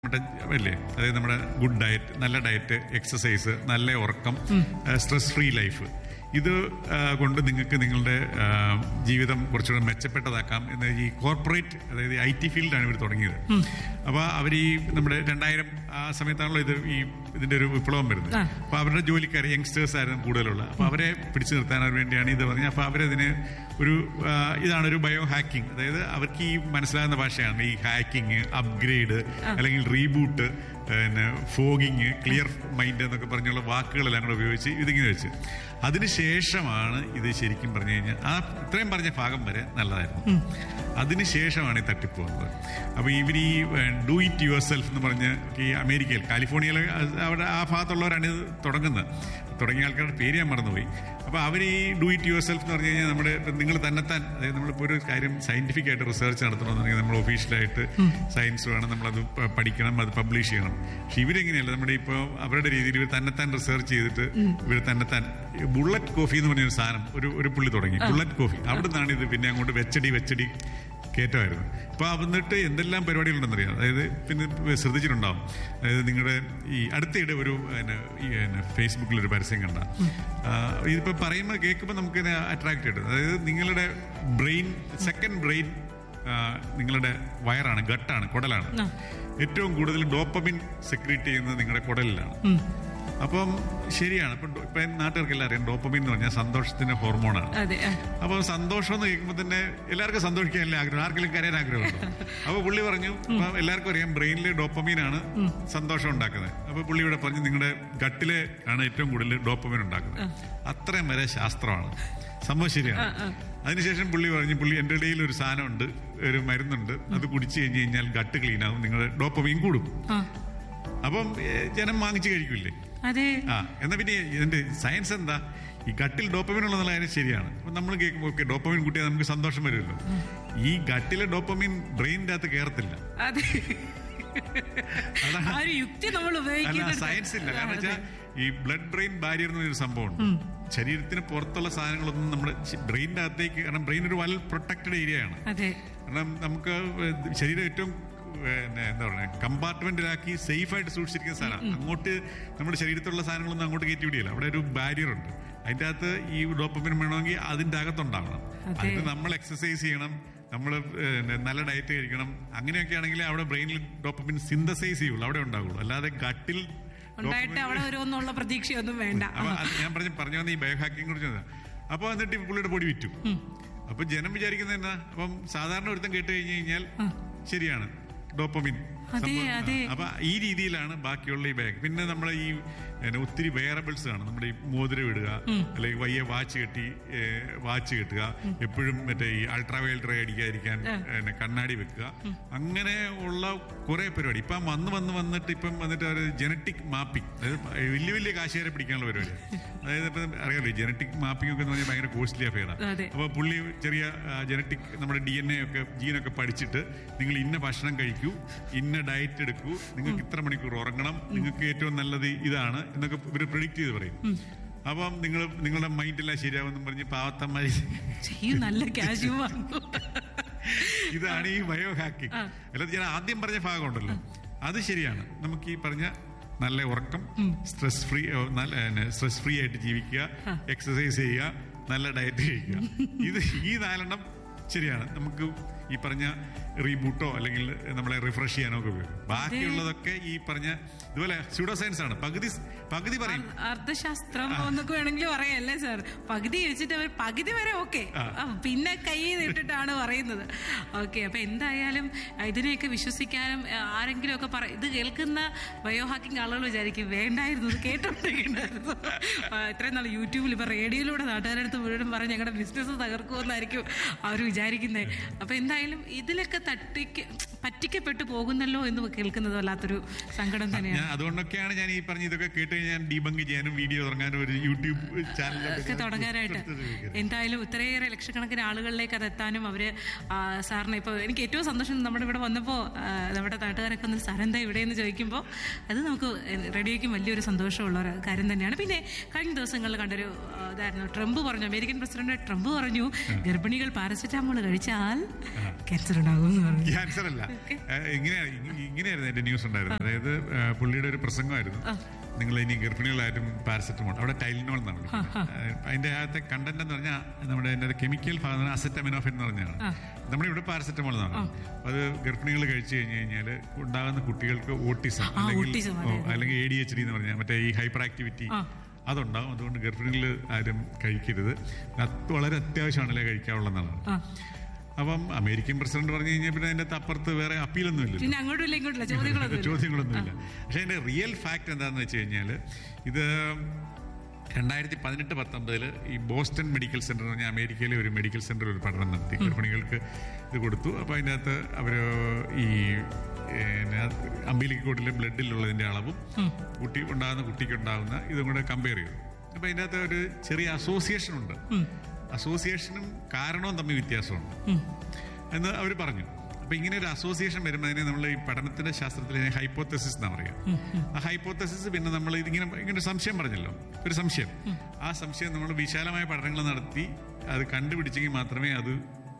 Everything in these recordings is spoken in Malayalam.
നമ്മുടെ അല്ലേ അതായത് നമ്മുടെ ഗുഡ് ഡയറ്റ് നല്ല ഡയറ്റ് എക്സസൈസ് നല്ല ഉറക്കം സ്ട്രെസ് ഫ്രീ ലൈഫ് ഇത് ആ, കൊണ്ട് നിങ്ങൾക്ക് നിങ്ങളുടെ ആ, ജീവിതം കുറച്ചുകൂടെ മെച്ചപ്പെട്ടതാക്കാം എന്ന് ഈ കോർപ്പറേറ്റ് അതായത് ഐ ടി ഫീൽഡാണ് ഇവർ തുടങ്ങിയത് അപ്പോൾ അവർ ഈ നമ്മുടെ രണ്ടായിരം ആ സമയത്താണല്ലോ ഇത് ഈ ഇതിന്റെ ഒരു വിപ്ലവം വരുന്നത് ആ. അപ്പോൾ അവരുടെ ജോലിക്കാർ യങ്സ്റ്റേഴ്സ് ആയിരുന്നു കൂടുതലുള്ള അപ്പോൾ അവരെ പിടിച്ചു നിർത്താൻ വേണ്ടിയാണ് ഇത് പറഞ്ഞത് അപ്പോൾ അവരതിന് ഒരു ആ, ഇതാണ് ഒരു ബയോ ഹാക്കിംഗ് അതായത് അവർക്ക് ഈ മനസ്സിലാകുന്ന ഭാഷയാണ് ഈ ഹാക്കിംഗ് അപ്ഗ്രേഡ് അല്ലെങ്കിൽ റീബൂട്ട് പിന്നെ ഫോഗിങ് ക്ലിയർ മൈൻഡ് എന്നൊക്കെ പറഞ്ഞുള്ള വാക്കുകളെല്ലാം കൂടെ ഉപയോഗിച്ച് ഇതിങ്ങനെ വെച്ച് അതിനുശേഷമാണ് ഇത് ശരിക്കും പറഞ്ഞു കഴിഞ്ഞാൽ ആ ഇത്രയും പറഞ്ഞ ഭാഗം വരെ നല്ലതായിരുന്നു അതിനുശേഷമാണ് ഈ തട്ടിപ്പ് വന്നത് അപ്പോൾ ഇവർ ഈ ഡു ഇറ്റ് യുവർ സെൽഫ് എന്ന് പറഞ്ഞ് ഈ അമേരിക്കയിൽ കാലിഫോർണിയയിലെ അത് അവിടെ ആ ഭാഗത്തുള്ളവരാണ് ഇത് തുടങ്ങുന്നത് തുടങ്ങിയ ആൾക്കാരുടെ പേര് ഞാൻ മറന്നുപോയി അപ്പോൾ അവർ ഈ ഡു ഇറ്റ് യുവർ സെൽഫ് എന്ന് പറഞ്ഞു കഴിഞ്ഞാൽ നമ്മുടെ ഇപ്പം നിങ്ങൾ തന്നെത്താൻ അതായത് നമ്മളിപ്പോൾ ഒരു കാര്യം സയന്റിഫിക് ആയിട്ട് റിസർച്ച് നടത്തണമെന്നുണ്ടെങ്കിൽ നമ്മൾ ഒഫീഷ്യലായിട്ട് സയൻസ് വേണം നമ്മളത് പ- പഠിക്കണം അത് പബ്ലിഷ് ചെയ്യണം പക്ഷെ ഇവരെങ്ങനെയല്ല നമ്മുടെ ഇപ്പോൾ അവരുടെ രീതിയിൽ ഇവർ തന്നെത്താൻ റിസർച്ച് ചെയ്തിട്ട് ഇവർ തന്നെത്താൻ ബുള്ളറ്റ് കോഫി എന്ന് പറഞ്ഞൊരു സാധനം ഒരു ഒരു പുള്ളി തുടങ്ങി ബുള്ളറ്റ് കോഫി അവിടെ നിന്നാണ് ഇത് പിന്നെ അങ്ങോട്ട് വെച്ചടി വെച്ചടി കയറ്റമായിരുന്നു ഇപ്പൊ വന്നിട്ട് എന്തെല്ലാം പരിപാടികളുണ്ടെന്നറിയാം അതായത് പിന്നെ ശ്രദ്ധിച്ചിട്ടുണ്ടാവും അതായത് നിങ്ങളുടെ ഈ അടുത്തിടെ ഒരു പിന്നെ, ഈ പിന്നെ ഫേസ്ബുക്കിൽ ഒരു പരസ്യം കണ്ട ഇതിപ്പോ പറയുമ്പോൾ കേൾക്കുമ്പോൾ നമുക്ക് അട്രാക്ട് കിട്ടും അതായത് നിങ്ങളുടെ ബ്രെയിൻ സെക്കൻഡ് ബ്രെയിൻ നിങ്ങളുടെ വയറാണ് ഗട്ടാണ് കുടലാണ് ആ. ഏറ്റവും കൂടുതൽ ഡോപ്പമിൻ സെക്രീറ്റ് ചെയ്യുന്നത് നിങ്ങളുടെ കുടലിലാണ് അപ്പം ശരിയാണ് ഇപ്പം ഡോ- ഇപ്പം നാട്ടുകാർക്കെല്ലാം അറിയാം ഡോപ്പമിൻ എന്ന് പറഞ്ഞാൽ സന്തോഷത്തിന്റെ ഹോർമോണാണ് അതെ ആ. അപ്പൊ സന്തോഷം എന്ന് കേൾക്കുമ്പോൾ തന്നെ എല്ലാവർക്കും സന്തോഷിക്കാനല്ലേ ആഗ്രഹം ആർക്കെങ്കിലും കരയാൻ ആഗ്രഹമുണ്ടോ അപ്പൊ പുള്ളി പറഞ്ഞു അപ്പൊ എല്ലാവർക്കും അറിയാം ബ്രെയിനിലെ ഡോപ്പമീനാണ് സന്തോഷം ഉണ്ടാക്കുന്നത് അപ്പൊ പുള്ളി ഇവിടെ പറഞ്ഞു നിങ്ങളുടെ ഗട്ടിലെ ആണ് ഏറ്റവും കൂടുതൽ ഡോപ്പമീൻ ഉണ്ടാക്കുന്നത് അത്രയും വരെ ശാസ്ത്രമാണ് സംഭവം ശരിയാണ് അതിനുശേഷം പുള്ളി പറഞ്ഞു പുള്ളി എൻ്റെ ഇടയിൽ ഒരു സാധനമുണ്ട് ഒരു മരുന്നുണ്ട് അത് കുടിച്ചു കഴിഞ്ഞ് കഴിഞ്ഞാൽ ഗട്ട് ക്ലീൻ ആവും നിങ്ങളുടെ ഡോപ്പമീൻ കൂടും ആ. അപ്പം ഏ, ജനം വാങ്ങിച്ചു കഴിക്കില്ലേ അതെ ആ എന്നാ പിന്നെ ഇതിന്റെ സയൻസ് എന്താ ഈ ഗട്ടിൽ ഡോപ്പമിൻ ഉള്ളതെന്നുള്ള കാര്യം ശരിയാണ് അപ്പൊ നമ്മൾ കേൾക്കുമ്പോൾ ഓക്കെ ഡോപ്പമിൻ കൂട്ടിയാൽ നമുക്ക് സന്തോഷം വരുമല്ലോ ഈ ഗട്ടിലെ ഡോപ്പമിൻ ബ്രെയിനിന്റെ അകത്ത് കയറത്തില്ല അതെ അതാണ് ആ ഒരു യുക്തി നമ്മൾ അല്ല ഉപയോഗിക്കുന്നുണ്ട് സയൻസ് ഇല്ല കാരണം അതെ. വെച്ചാൽ ഈ ബ്ലഡ് ബ്രെയിൻ ബാരിയർ എന്നൊരു സംഭവമുണ്ട് ശരീരത്തിന് പുറത്തുള്ള സാധനങ്ങളൊന്നും നമ്മുടെ ബ്രെയിനിന്റെ അകത്തേക്ക് കാരണം ബ്രെയിൻ ഒരു വെൽ പ്രൊട്ടക്റ്റഡ് ഏരിയ ആണ് അതെ കാരണം നമുക്ക് ശരീരം ഏറ്റവും പിന്നെ എന്താ പറയുക കമ്പാർട്ട്മെന്റിലാക്കി സേഫ് ആയിട്ട് സൂക്ഷിച്ചിരിക്കുന്ന സാധനം അങ്ങോട്ട് നമ്മുടെ ശരീരത്തിലുള്ള സാധനങ്ങളൊന്നും അങ്ങോട്ട് കയറ്റി വിടിയല്ല അവിടെ ഒരു ബാരിയർ ഉണ്ട് അതിൻ്റെ അകത്ത് ഈ ഡോപ്പമിൻ വേണമെങ്കിൽ അതിൻ്റെ അകത്തുണ്ടാവണം അതെ. അതിന് നമ്മൾ എക്സസൈസ് ചെയ്യണം നമ്മൾ നല്ല ഡയറ്റ് കഴിക്കണം അങ്ങനെയൊക്കെ ആണെങ്കിൽ അവിടെ ബ്രെയിനിൽ ഡോപ്പമിൻ സിന്തസൈസ് ചെയ്യുള്ളൂ അവിടെ ഉണ്ടാവുള്ളൂ അല്ലാതെ ഗട്ടിൽ ഉണ്ടായിട്ട് അവിടെ വരുമെന്നുള്ള പ്രതീക്ഷയൊന്നും വേണ്ട അപ്പൊ അത് ഞാൻ പറഞ്ഞ പറഞ്ഞു വന്ന ഈ ബയോഹാക്കിംഗ് കുറിച്ച് അപ്പൊ എന്നിട്ട് ഈ പുള്ളിയുടെ പൊടി വിറ്റു അപ്പൊ ജനം വിചാരിക്കുന്നത് എന്നാ അപ്പം സാധാരണ ഒരുത്തം കേട്ട് കഴിഞ്ഞു കഴിഞ്ഞാൽ ശരിയാണ് ഡോപ്പമിൻ അതെ, സംഭവം. അതെ. അപ്പൊ ഈ രീതിയിലാണ് ബാക്കിയുള്ള ഈ ബാഗ് പിന്നെ നമ്മളെ ഈ പിന്നെ ഒത്തിരി വെയറബിൾസ് ആണ് നമ്മുടെ ഈ മോതിരം ഇടുക അല്ലെങ്കിൽ വയ്യ വാച്ച് കെട്ടി വാച്ച് കെട്ടുക എപ്പോഴും മറ്റേ ഈ അൾട്രാവയലറ്റ് റേ അടിക്കാതിരിക്കാൻ പിന്നെ കണ്ണാടി വെക്കുക അങ്ങനെ ഉള്ള കുറെ പരിപാടി ഇപ്പം വന്ന് വന്ന് വന്നിട്ട് ഇപ്പം വന്നിട്ട് ഒരു ജനറ്റിക് മാപ്പിംഗ് അതായത് വലിയ വലിയ കാശുകാരെ പിടിക്കാനുള്ള പരിപാടി അതായത് ഇപ്പം അറിയാലോ ജനറ്റിക് മാപ്പിംഗ് ഒക്കെ എന്ന് പറഞ്ഞാൽ ഭയങ്കര കോസ്റ്റ്ലി അഫെയറാണ് അതെ. അപ്പോൾ പുള്ളി ചെറിയ ജനറ്റിക് നമ്മുടെ ഡി എൻ എ ഒക്കെ ജീനൊക്കെ പഠിച്ചിട്ട് നിങ്ങൾ ഇന്ന ഭക്ഷണം കഴിക്കൂ ഇന്ന ഡയറ്റ് എടുക്കൂ നിങ്ങൾക്ക് ഇത്ര മണിക്കൂർ ഉറങ്ങണം നിങ്ങൾക്ക് ഏറ്റവും നല്ലത് ഇതാണ് എന്നൊക്കെ ഇവർ പ്രിഡിക്റ്റ് ചെയ്ത് പറയും അപ്പം നിങ്ങൾ നിങ്ങളുടെ മൈൻഡെല്ലാം ശരിയാവെന്നും പറഞ്ഞ് പാവത്തന്മാർ ചെയ്യും നല്ല ക്യാഷ് വാങ്ങും ഇതാണ് ഈ ബയോ ഹാക്കിംഗ് അല്ലാതെ ഞാൻ ആദ്യം പറഞ്ഞ ഭാഗമുണ്ടല്ലോ അത് ശരിയാണ് നമുക്ക് ഈ പറഞ്ഞ നല്ല ഉറക്കം സ്ട്രെസ് ഫ്രീ നല്ല സ്ട്രെസ് ഫ്രീ ആയിട്ട് ജീവിക്കുക എക്സസൈസ് ചെയ്യുക നല്ല ഡയറ്റ് കഴിക്കുക ഇത് ഈ നാലെണ്ണം ശരിയാണ് നമുക്ക് ഈ പറഞ്ഞ റീബൂട്ടോ അല്ലെങ്കിൽ നമ്മളെ റിഫ്രഷ് ചെയ്യാനോ ഒക്കെ ഉപയോഗിക്കും ബാക്കിയുള്ളതൊക്കെ ഈ പറഞ്ഞ ഇതുപോലെ സ്യൂഡോ സയൻസ് ആണ് പകുതി പകുതി പറയും അർത്ഥശാസ്ത്രം എന്നൊക്കെ വേണമെങ്കിൽ പറയാല്ലേ സാർ പകുതി വെച്ചിട്ട് അവർ പകുതി വരെ ഓക്കെ ആ. പിന്നെ കൈ നീട്ടിട്ടാണ് പറയുന്നത് ഓക്കെ അപ്പൊ എന്തായാലും ഇതിനെയൊക്കെ വിശ്വസിക്കാനും ആ, ആരെങ്കിലും ഒക്കെ പറ ഇത് കേൾക്കുന്ന ബയോ ഹാക്കിംഗ് ആളുകൾ വിചാരിക്കും വേണ്ടായിരുന്നു ഇത് കേട്ടോണ്ടിരിക്കണ്ടായിരുന്നു ആ, ഇത്രയും നാൾ യൂട്യൂബിൽ ഇപ്പൊ റേഡിയോയിലൂടെ നാട്ടുകാരടുത്ത് മുഴുവൻ പറഞ്ഞ് ഞങ്ങളുടെ ബിസിനസ് തകർക്കുമെന്നായിരിക്കും അവർ വിചാരിക്കുന്നത് അപ്പൊ എന്തായാലും ഇതിലൊക്കെ തട്ടിക്ക് പറ്റിക്കപ്പെട്ടു പോകുന്നല്ലോ എന്ന് കേൾക്കുന്നത് വല്ലാത്തൊരു സങ്കടം തന്നെയാണ് ഞാൻ അതുകൊണ്ടൊക്കെയാണ് ഞാൻ ഈ പറഞ്ഞ ഇതൊക്കെ കേട്ട് കഴിഞ്ഞാൽ ഞാൻ ഡീബങ്ക് ചെയ്യാനും വീഡിയോ തുടങ്ങാനും ഒരു യൂട്യൂബ് ഒക്കെ ചാനലൊക്കെ തുടങ്ങാനായിട്ട് എന്തായാലും ഇത്രയേറെ ലക്ഷക്കണക്കിന് ആളുകളിലേക്ക് അത് എത്താനും അവര് ആ, സാറിന് ഇപ്പോൾ എനിക്ക് ഏറ്റവും സന്തോഷം നമ്മുടെ ഇവിടെ വന്നപ്പോൾ നമ്മുടെ നാട്ടുകാരൊക്കെ ഒന്ന് സാർ എന്താ ഇവിടെ എന്ന് ചോദിക്കുമ്പോൾ അത് നമുക്ക് റേഡിയോയ്ക്കും വലിയൊരു സന്തോഷമുള്ള ഒരു കാര്യം തന്നെയാണ് പിന്നെ കഴിഞ്ഞ ദിവസങ്ങളിൽ കണ്ടൊരു ആ, ഇതായിരുന്നു ട്രംപ് പറഞ്ഞു അമേരിക്കൻ പ്രസിഡന്റ് ട്രംപ് പറഞ്ഞു ഗർഭിണികൾ പാരസെറ്റാമോൾ കഴിച്ചാൽ ക്യാൻസർ ഉണ്ടാകും എന്ന് പറഞ്ഞു ക്യാൻസർ അല്ല ഏഹ് ഇങ്ങനെയാണ് ഇ- ഇങ്ങനെയായിരുന്നു എന്റെ ന്യൂസ് ഉണ്ടായിരുന്നത് അതായത് ഏഹ് പുള്ളിയുടെ ഒരു പ്രസംഗമായിരുന്നു നിങ്ങൾ ഇനി ഗർഭിണികളായിട്ടും പാരസെറ്റമോൾ അവിടെ ടൈലിനോൾ എന്നാണ് വിളിക്കുന്നത്. ഏഹ് അതിന്റെ അകത്തെ കണ്ടന്റ് എന്ന് പറഞ്ഞാൽ നമ്മുടെ അതിന്റെ കെമിക്കൽ ഭാഗം അസറ്റമിനോഫിൻ എന്ന് പറഞ്ഞാണ് നമ്മുടെ ഇവിടെ പാരസെറ്റമോൾ എന്നാണ് അത് ഗർഭിണികൾ കഴിച്ചു കഴിഞ്ഞു കഴിഞ്ഞാൽ ഉണ്ടാകുന്ന കുട്ടികൾക്ക് ഓട്ടിസം അല്ലെങ്കിൽ autism, ഓ, അല്ലെങ്കിൽ എ ഡി എച്ച് ഡി എന്ന് പറഞ്ഞാൽ മറ്റേ ഈ ഹൈപ്പർ ആക്ടിവിറ്റി അതുണ്ടാവും അതുകൊണ്ട് ഗർഭിണികൾ ആരും കഴിക്കരുത് അത് വളരെ അത്യാവശ്യമാണല്ലേ കഴിക്കാവുള്ളതാണ് ആ അപ്പം അമേരിക്കൻ പ്രസിഡന്റ് പറഞ്ഞു കഴിഞ്ഞാൽ പിന്നെ അതിന്റെ അപ്പുറത്ത് വേറെ അപ്പീലൊന്നും ഇല്ല പിന്നെ അങ്ങോട്ടും ഇല്ല ഇങ്ങോട്ടില്ല ചോദ്യങ്ങളൊന്നും ഇല്ല. ചോദ്യങ്ങളൊന്നുമില്ല പക്ഷെ അതിന്റെ റിയൽ ഫാക്ട് എന്താണെന്ന് വെച്ച് കഴിഞ്ഞാൽ ഇത് രണ്ടായിരത്തി പതിനെട്ട് പത്തൊമ്പതിൽ ഈ ബോസ്റ്റൺ മെഡിക്കൽ സെന്റർ എന്ന് പറഞ്ഞാൽ അമേരിക്കയിലെ ഒരു മെഡിക്കൽ സെന്റർ ഒരു പഠനം നടത്തി ഗർഭിണികൾക്ക് ഇത് കൊടുത്തു അപ്പോൾ അതിൻ്റെ അകത്ത് അവർ ഈ അമ്പിലിക്കോട്ടിലെ ബ്ലഡിലുള്ളതിൻ്റെ അളവും കുട്ടി ഉണ്ടാകുന്ന കുട്ടിക്ക് ഉണ്ടാകുന്ന ഇതും കൂടെ കമ്പയർ ചെയ്തു അപ്പോൾ അതിൻ്റെ അകത്ത് ഒരു ചെറിയ അസോസിയേഷൻ ഉണ്ട് അസോസിയേഷനും കാരണവും തമ്മിൽ വ്യത്യാസമുണ്ട് എന്ന് അവർ പറഞ്ഞു അപ്പൊ ഇങ്ങനെ ഒരു അസോസിയേഷൻ വരുമ്പോൾ അതിനെ നമ്മൾ ഈ പഠനത്തിന്റെ ശാസ്ത്രത്തിൽ ഹൈപ്പോത്തസിസ് എന്നാ പറയുക ആ ഹൈപ്പോത്തസിസ് പിന്നെ നമ്മൾ ഇതിങ്ങനെ ഇങ്ങനെ ഒരു സംശയം പറഞ്ഞല്ലോ ഒരു സംശയം ആ സംശയം നമ്മൾ വിശാലമായ പഠനങ്ങൾ നടത്തി അത് കണ്ടുപിടിച്ചെങ്കിൽ മാത്രമേ അത്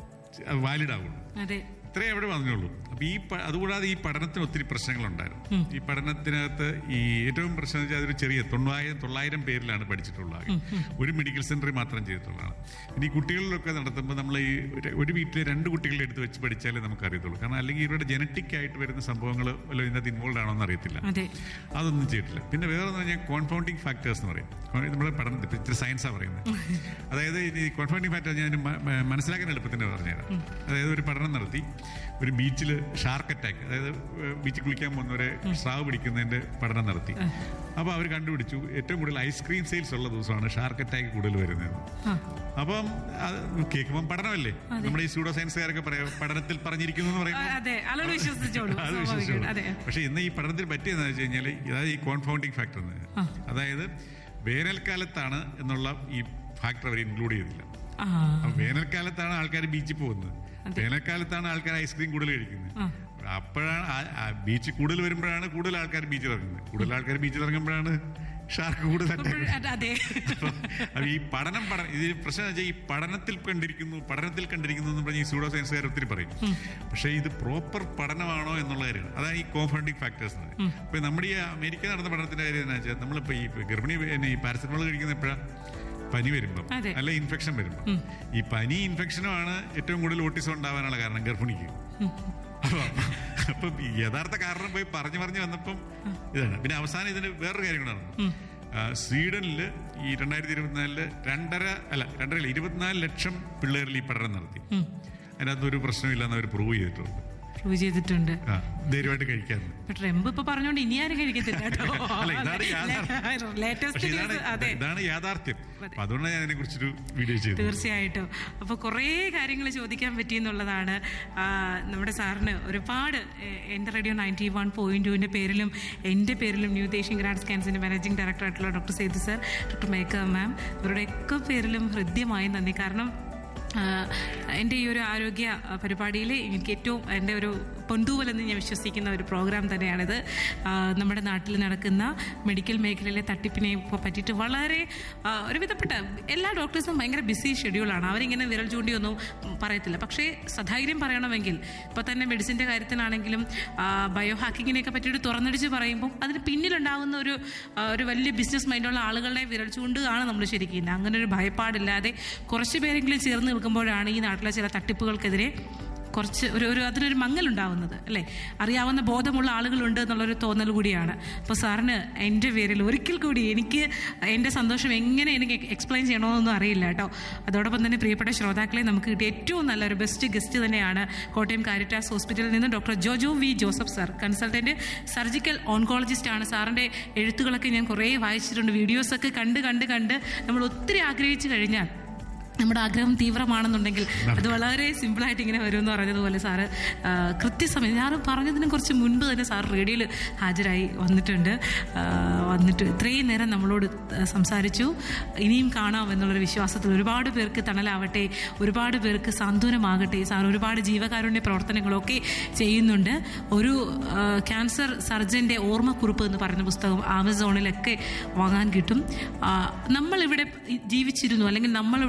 വാലിഡ് ആവുള്ളൂ അതെ ഇത്രേ അവിടെ പറഞ്ഞുള്ളൂ അപ്പൊ ഈ പ- അതുകൂടാതെ ഈ പഠനത്തിന് ഒത്തിരി പ്രശ്നങ്ങളുണ്ടായിരുന്നു ഈ പഠനത്തിനകത്ത് ഈ ഏറ്റവും പ്രശ്നം എന്ന് വെച്ചാൽ അതൊരു ചെറിയ തൊള്ളായിരം തൊള്ളായിരം പേരിലാണ് പഠിച്ചിട്ടുള്ളത് ആകെ. ഒരു മെഡിക്കൽ സെന്ററിൽ മാത്രം ചെയ്തിട്ടുള്ളതാണ് ഇനി ഈ കുട്ടികളിലൊക്കെ നടത്തുമ്പോൾ നമ്മൾ ഈ ഒരു- ഒരു വീട്ടിലെ രണ്ട് കുട്ടികളെ എടുത്ത് വെച്ച് പഠിച്ചാലേ നമുക്ക് അറിയത്തുള്ളൂ കാരണം അല്ലെങ്കിൽ ഇവരുടെ ജനറ്റിക് ആയിട്ട് വരുന്ന സംഭവങ്ങൾ വല്ല ഇതിനകത്ത് ഇൻവോൾവ് ആണോ എന്ന് അറിയത്തില്ല അതെ അതൊന്നും ചെയ്തിട്ടില്ല പിന്നെ വേറെ എന്ന് പറഞ്ഞാൽ കോൺഫൗണ്ടിങ് ഫാക്ടേഴ്സ് എന്ന് പറയും നമ്മുടെ പഠനത്തിൽ ഇപ്പൊ ഇത്തിരി സയൻസാണ് പറയുന്നത് അതായത് ഈ കോൺഫൗണ്ടിങ് ഫാക്ടർ ഞാൻ മ- മ- മനസ്സിലാക്കാൻ എളുപ്പത്തിന് പറഞ്ഞുതരാം അതായത് ഒരു പഠനം നടത്തി ഒരു ബീച്ചിൽ ഷാർക്ക് അറ്റാക്ക് അതായത് ബീച്ചിൽ കുളിക്കാൻ പോകുന്നവരെ സ്രാവ് പിടിക്കുന്നതിന്റെ പഠനം നടത്തി അപ്പോൾ അവർ കണ്ടുപിടിച്ചു ഏറ്റവും കൂടുതൽ ഐസ്ക്രീം സെയിൽസ് ഉള്ള ദിവസമാണ് ഷാർക്ക് അറ്റാക്ക് കൂടുതൽ വരുന്നത് ആ അപ്പം അത് കേൾക്കുമ്പോൾ പഠനമല്ലേ നമ്മുടെ ഈ സ്യൂഡോ സയൻസുകാരൊക്കെ പറയാം പഠനത്തിൽ പറഞ്ഞിരിക്കുന്നു എന്ന് ആ, പറയുമ്പോൾ അതെ ആളുകൾ വിശ്വസിച്ചോളൂ അത് സ്വാഭാവികം വിശ്വസിച്ചോളൂ. അതെ പക്ഷെ ഇന്ന് ഈ പഠനത്തിൽ പറ്റിയെന്ന് വെച്ച് കഴിഞ്ഞാൽ അതായത് ഈ കോൺഫൗണ്ടിങ് ഫാക്ടർ എന്ന് അതായത് വേനൽക്കാലത്താണ് എന്നുള്ള ഈ ഫാക്ടർ അവർ ഇൻക്ലൂഡ് ചെയ്തില്ല ആ അപ്പൊ വേനൽക്കാലത്താണ് ആൾക്കാർ ബീച്ചിൽ പോകുന്നത് വേനൽക്കാലത്താണ് ആൾക്കാർ ഐസ്ക്രീം കൂടുതൽ കഴിക്കുന്നത് അപ്പോഴാണ് ആ- ആ ബീച്ച് കൂടുതൽ വരുമ്പോഴാണ് കൂടുതൽ ആൾക്കാർ ബീച്ചിൽ ഇറങ്ങുന്നത് കൂടുതൽ ആൾക്കാർ ബീച്ചിൽ ഇറങ്ങുമ്പോഴാണ് ഷാർക്ക് കൂടുതൽ attack അപ്പോൾ അത് അതെ അപ്പൊ ഈ പഠനം പഠന ഇത് പ്രശ്നം എന്ന് വെച്ചാൽ ഈ പഠനത്തിൽ കണ്ടിരിക്കുന്നു പഠനത്തിൽ കണ്ടിരിക്കുന്നു എന്ന് പറഞ്ഞ് ഈ സൂഡോ സയൻസുകാർ ഒത്തിരി പറയും പക്ഷേ ഇത് പ്രോപ്പർ പഠനമാണോ എന്നുള്ള കാര്യമാണ് അതാണ് ഈ കോൺഫൗണ്ടിങ് ഫാക്ടേഴ്സ് ഇപ്പൊ നമ്മുടെ ഈ അമേരിക്ക നടന്ന പഠനത്തിന്റെ കാര്യം എന്താ വെച്ചാൽ നമ്മളിപ്പോ ഈ ഗർഭിണി പിന്നെ ഈ പാരസെറ്റമോൾ കഴിക്കുന്ന എപ്പോഴാണ് പനി വരുമ്പം അതെ. അല്ല ഇൻഫെക്ഷൻ വരുമ്പം ഈ പനി ഇൻഫെക്ഷനുമാണ് ഏറ്റവും കൂടുതൽ ഓട്ടിസം ഉണ്ടാവാനുള്ള കാരണം ഗർഭിണിക്ക് അപ്പൊ അപ്പൊ ഈ യഥാർത്ഥ കാരണം പോയി പറഞ്ഞു പറഞ്ഞു വന്നപ്പം ഇതാണ് പിന്നെ അവസാനം ഇതിന് വേറൊരു കാര്യം കൂടെ നടന്നു ആ, സ്വീഡനില് ഈ രണ്ടായിരത്തി ഇരുപത്തിനാലില് രണ്ടര അല്ല രണ്ടര അല്ല, ഇരുപത്തിനാല് ലക്ഷം പിള്ളേരിൽ ഈ പഠനം നടത്തി അതിനകത്ത് ഒരു പ്രശ്നമില്ലെന്ന് അവർ പ്രൂവ് ചെയ്തിട്ടുണ്ട് പ്രൂവ് ചെയ്തിട്ടുണ്ട് ആ ധൈര്യമായിട്ട് കഴിക്കാറുണ്ട് ഇപ്പൊ ട്രംപ് ഇപ്പൊ പറഞ്ഞോണ്ട് ഇനി ആരും കഴിക്കത്തില്ല കേട്ടോ അല്ല ഇതാണ് യാഥാർത്ഥ്യം ലേറ്റസ്റ്റ് പക്ഷേ ഇതാണ് ന്യൂസ് അതെ ഇതാണ് യാഥാർത്ഥ്യം അപ്പൊ അതുകൊണ്ടാണ് ഞാൻ അതിനെ കുറിച്ചൊരു വീഡിയോ ചെയ്തത് തീർച്ചയായിട്ടും അപ്പോൾ കുറേ കാര്യങ്ങൾ ചോദിക്കാൻ പറ്റിയെന്നുള്ളതാണ് ആ, നമ്മുടെ സാറിന് ഒരുപാട് എ- എൻ്റെ റേഡിയോ നയൻറ്റി വൺ പോയിന്റ് ടുവിൻ്റെ പേരിലും എൻ്റെ പേരിലും ന്യൂ ദേശീയ ഗ്രാൻഡ് സ്കാൻസിൻ്റെ മാനേജിംഗ് ഡയറക്ടറായിട്ടുള്ള doctor Sethu sir doctor Mekha ma'am ഇവരുടെയൊക്കെ പേരിലും ഹൃദ്യമായി നന്ദി കാരണം ആ, എൻ്റെ ഈ ഒരു ആരോഗ്യ ആ, പരിപാടിയിൽ എനിക്ക് ഏറ്റവും എൻ്റെ ഒരു പൊന്തൂവലെന്ന് ഞാൻ വിശ്വസിക്കുന്ന ഒരു പ്രോഗ്രാം തന്നെയാണിത് ആ, നമ്മുടെ നാട്ടിൽ നടക്കുന്ന മെഡിക്കൽ മേഖലയിലെ തട്ടിപ്പിനെ ഇപ്പോൾ പറ്റിയിട്ട് വളരെ ആ, ഒരുവിധപ്പെട്ട എല്ലാ ഡോക്ടേഴ്സും ഭയങ്കര ബിസി ഷെഡ്യൂളാണ് അവരിങ്ങനെ വിരൽ ചൂണ്ടിയൊന്നും പറയത്തില്ല പക്ഷേ സധൈര്യം പറയണമെങ്കിൽ ഇപ്പോൾ തന്നെ മെഡിസിൻ്റെ കാര്യത്തിലാണെങ്കിലും ബയോ ഹാക്കിങ്ങിനെയൊക്കെ പറ്റിയിട്ട് തുറന്നടിച്ച് പറയുമ്പോൾ അതിന് പിന്നിലുണ്ടാകുന്ന ഒരു ആ, ഒരു വലിയ ബിസിനസ് മൈൻഡുള്ള ആളുകളുടെ വിരൽ ചൂണ്ടുകയാണ് നമ്മൾ ശരിക്കും അങ്ങനെ ഒരു ഭയപ്പാടില്ലാതെ കുറച്ച് പേരെങ്കിലും ചേർന്ന് നിൽക്കുമ്പോഴാണ് ഈ നാട്ടിലെ ചില തട്ടിപ്പുകൾക്കെതിരെ കുറച്ച് ഒരു ഒരു അതിനൊരു മങ്ങലുണ്ടാവുന്നത് അല്ലേ അറിയാവുന്ന ബോധമുള്ള ആളുകളുണ്ട് എന്നുള്ളൊരു തോന്നൽ കൂടിയാണ് അപ്പോൾ സാറിന് എൻ്റെ പേരിൽ ഒരിക്കൽ കൂടി എനിക്ക് എൻ്റെ സന്തോഷം എങ്ങനെ എനിക്ക് എക്സ്പ്ലെയിൻ ചെയ്യണമെന്നൊന്നും അറിയില്ല കേട്ടോ അതോടൊപ്പം തന്നെ പ്രിയപ്പെട്ട ശ്രോതാക്കളെ നമുക്ക് കിട്ടിയ ഏറ്റവും നല്ലൊരു ബെസ്റ്റ് ഗസ്റ്റ് തന്നെയാണ് കോട്ടയം കാരിറ്റാസ് ഹോസ്പിറ്റലിൽ നിന്ന് doctor Jojo V Joseph sir consultant surgical oncologist ആണ് സാറിൻ്റെ എഴുത്തുകളൊക്കെ ഞാൻ കുറേ വായിച്ചിട്ടുണ്ട് വീഡിയോസൊക്കെ കണ്ട് കണ്ട് കണ്ട് നമ്മൾ ഒത്തിരി ആഗ്രഹിച്ചു കഴിഞ്ഞാൽ നമ്മുടെ ആഗ്രഹം തീവ്രമാണെന്നുണ്ടെങ്കിൽ അത് വളരെ സിമ്പിളായിട്ട് ഇങ്ങനെ വരുമെന്ന് പറഞ്ഞതുപോലെ സാറ് ആ, കൃത്യസമയം ഞാൻ പറഞ്ഞതിന് കുറച്ച് മുൻപ് തന്നെ സാർ റേഡിയോയിൽ ഹാജരായി വന്നിട്ടുണ്ട് ആ, വന്നിട്ട് ഇത്രയും നേരം നമ്മളോട് സംസാരിച്ചു ഇനിയും കാണാം എന്നുള്ളൊരു വിശ്വാസത്തിൽ ഒരുപാട് പേർക്ക് തണലാവട്ടെ ഒരുപാട് പേർക്ക് സാന്ത്വനമാകട്ടെ സാർ ഒരുപാട് ജീവകാരുണ്യ പ്രവർത്തനങ്ങളൊക്കെ ചെയ്യുന്നുണ്ട് ഒരു ആ, ക്യാൻസർ സർജൻ്റെ ഓർമ്മക്കുറിപ്പ് എന്ന് പറയുന്ന പുസ്തകം ആമസോണിലൊക്കെ വാങ്ങാൻ കിട്ടും ആ, നമ്മളിവിടെ ജീവിച്ചിരുന്നു അല്ലെങ്കിൽ നമ്മളിവിടെ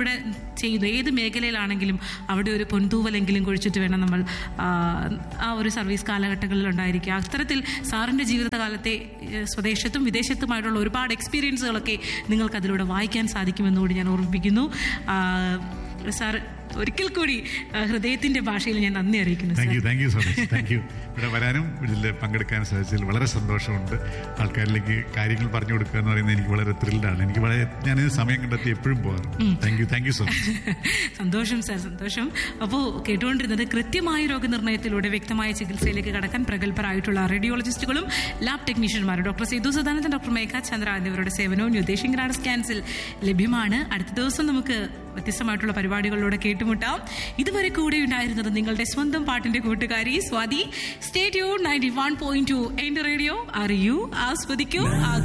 ചെയ്യുന്നു ഏത് മേഖലയിലാണെങ്കിലും അവിടെ ഒരു പൊൻതൂവലെങ്കിലും കുഴിച്ചിട്ട് വേണം നമ്മൾ ആ, ആ ഒരു സർവീസ് കാലഘട്ടങ്ങളിൽ ഉണ്ടായിരിക്കുക അത്തരത്തിൽ സാറിൻ്റെ ജീവിതകാലത്തെ ഏഹ്, സ്വദേശത്തും വിദേശത്തുമായിട്ടുള്ള ഒരുപാട് എക്സ്പീരിയൻസുകളൊക്കെ നിങ്ങൾക്ക് അതിലൂടെ വായിക്കാൻ സാധിക്കുമെന്നുകൂടി ഞാൻ ഓർമ്മിപ്പിക്കുന്നു ആ, സാർ ഒരിക്കൽ കൂടി ആ, ഹൃദയത്തിൻ്റെ ഭാഷയിൽ ഞാൻ നന്ദി അറിയിക്കുന്നു thank sir you thank you so much thank you ഇവിടെ വരാനും ഇതിൽ പങ്കെടുക്കാനും സാധിച്ചതിൽ വളരെ സന്തോഷമുണ്ട് ആൾക്കാരിലേക്ക് കാര്യങ്ങൾ പറഞ്ഞു കൊടുക്കുക എന്ന് പറയുന്നത് എനിക്ക് വളരെ ത്രില്ഡാണ് എനിക്ക് വളരെ ഞാനിത് സമയം കണ്ടെത്തി എപ്പോഴും പോകാറ് thank you thank you so much സന്തോഷം സാർ സന്തോഷം അപ്പോൾ കേട്ടുകൊണ്ടിരുന്നത് കൃത്യമായ രോഗനിർണയത്തിലൂടെ വ്യക്തമായ ചികിത്സയിലേക്ക് കടക്കാൻ പ്രഗത്ഭരായിട്ടുള്ള റേഡിയോളജിസ്റ്റുകളും ലാബ് ടെക്നീഷ്യന്മാരും ഡോക്ടർ സേതു സദാനന്ദൻ ഡോക്ടർ മേഘ ചന്ദ്ര എന്നിവരുടെ സേവനവും ന്യൂ ദേശിംഗ്രാഡ് സ്കാൻസിൽ ലഭ്യമാണ് അടുത്ത ദിവസം നമുക്ക് വ്യത്യസ്തമായിട്ടുള്ള പരിപാടികളിലൂടെ കേട്ടുമുട്ടാം ഇതുവരെ കൂടെ ഉണ്ടായിരുന്നത് നിങ്ങളുടെ സ്വന്തം പാട്ടിന്റെ കൂട്ടുകാരി Swathi stay tuned ninety one point two എന്റെ റേഡിയോ അറിയൂ ആസ്വദിക്കൂ